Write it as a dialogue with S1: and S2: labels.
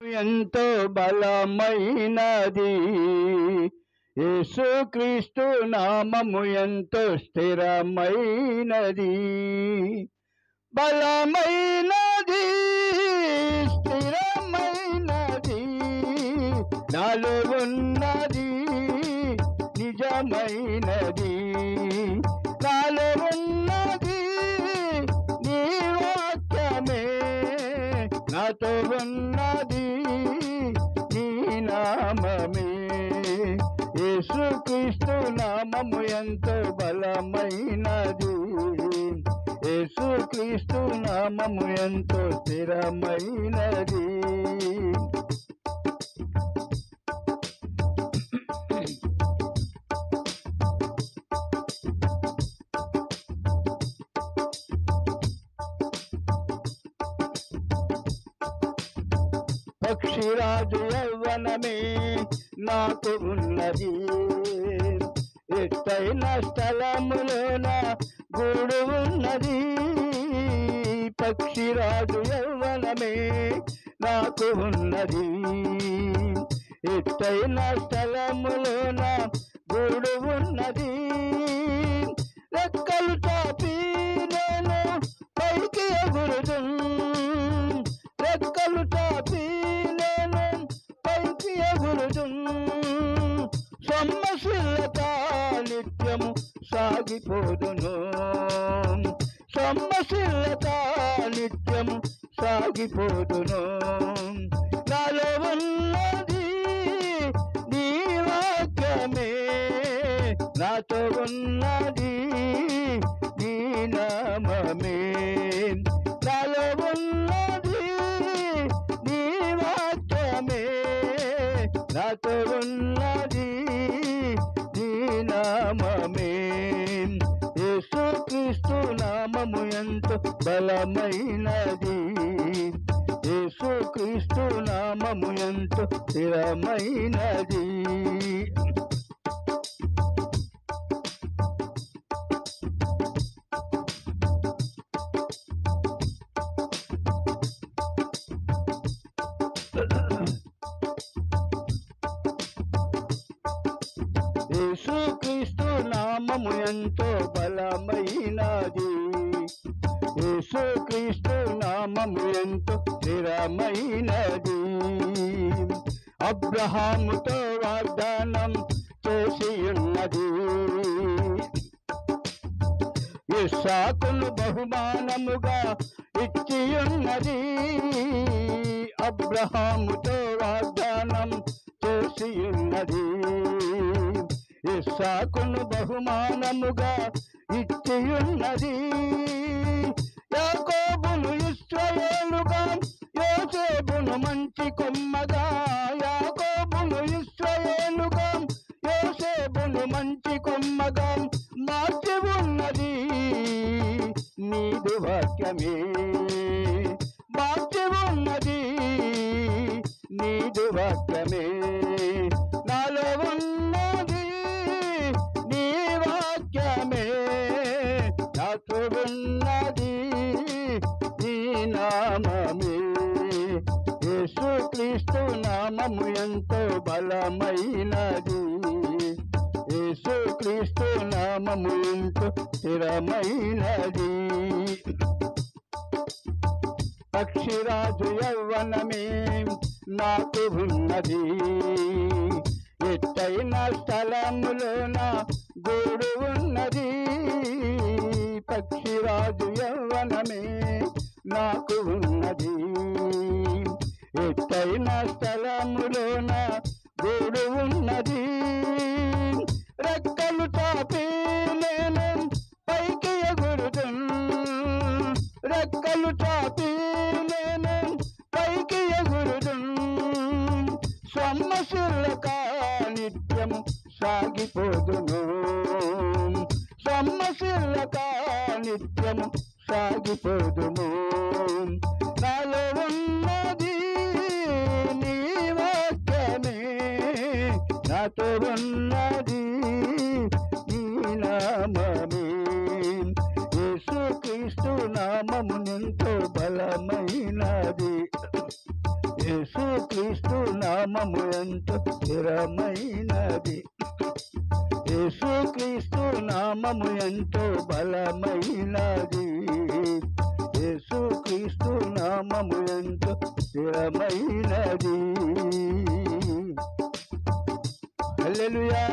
S1: ఎంతో బలమైనది యేసుక్రీస్తు నామము ఎంతో స్థిరమైనది బలమైనది స్థిరమైనది నాలో ఉన్నది నిజమైనది నాలో ఉన్నది నీ వాక్యమే నాతో ఉన్నది నీ నామమే యేసుక్రీస్తు నామము ఎంతో బలమైనది యేసుక్రీస్తు నామము ఎంతో స్థిరమైనది పక్షిరాజు యవ్వనమే నాకు ఉన్నది ఎత్తైన స్థలములోన గూడు ఉన్నది పక్షిరాజు యవ్వనమే నాకు ఉన్నది ఎత్తైన స్థలములోన గూడు ఉన్నది రెక్కలు చాపి నేను పైకి ఎగురుదు రెక్కలు చాపి నేను పైకి ఎగురుదు సొమ్మశిల్లత నిత్యము సాగిపోదును సొమ్మశిల్లత నిత్యము సాగిపోదును నాలో ఉన్నది నీ వాక్యమే నాతో ఉన్నది నీ నామమే నాలో ఉన్నది నీ వాక్యమే నాతో ఉన్నది నీ నామమే యేసుక్రీస్తు నామము ఎంతో బలమైనది యేసుక్రీస్తు నామము ఎంతో స్థిరమైనది యేసుక్రీస్తు నామము ఎంతో బలమైనది యేసుక్రీస్తు నామము ఎంతో స్థిరమైనది అబ్రహాముతో వాగ్దానం చేసి ఉన్నది ఇస్సాకును బహుమానముగా ఇచ్చి ఉన్నది అబ్రహాముతో వాగ్దానం చేసి ఉన్నది ఇస్సాకును బహుమానముగా ఇచ్చి ఉన్నది యాకోబును ఇస్రాయేలుగా యోసేపును మంచి కొమ్మగా యాకోబును ఇస్రాయేలుగా యోసేపును మంచి కొమ్మగా మార్చి ఉన్నది నీదు వాక్యమే మార్చి ఉన్నది నీదు వాక్యమే నాలో ఉన్నది నీ వాక్యమే నాతో ఉన్నది నీ నామమే యేసుక్రీస్తు నామము ఎంతో బలమైనది యేసుక్రీస్తు నామము ఎంతో స్థిరమైనది పక్షిరాజు యవ్వనమే నాకు ఉన్నది ఎత్తైన స్థలములోన గూడు ఉన్నది పక్షిరాజు యవ్వనమే నాకు ఉన్నది ఎత్తైన స్థలములోన గూడు ఉన్నది రెక్కలు చాపి నేను పైకి ఎగురుదు రెక్కలు చాపి నేను పైకి ఎగురుదు సొమ్మశిల్లక నిత్యం సాగిపోదును సొమ్మశిల్లక నిత్యం సాగిపోదును నాలో ఉన్నది నీ వాక్యమే నాతో ఉన్నది నీ నామమే యేసుక్రీస్తు నామమునెంతో బలమైనది యేసు క్రీస్తు నామము ఎంతో స్థిరమైనది యేసు క్రీస్తు నామము ఎంతో బలమైనది యేసు క్రీస్తు నామము ఎంతో స్థిరమైనది హల్లెలూయా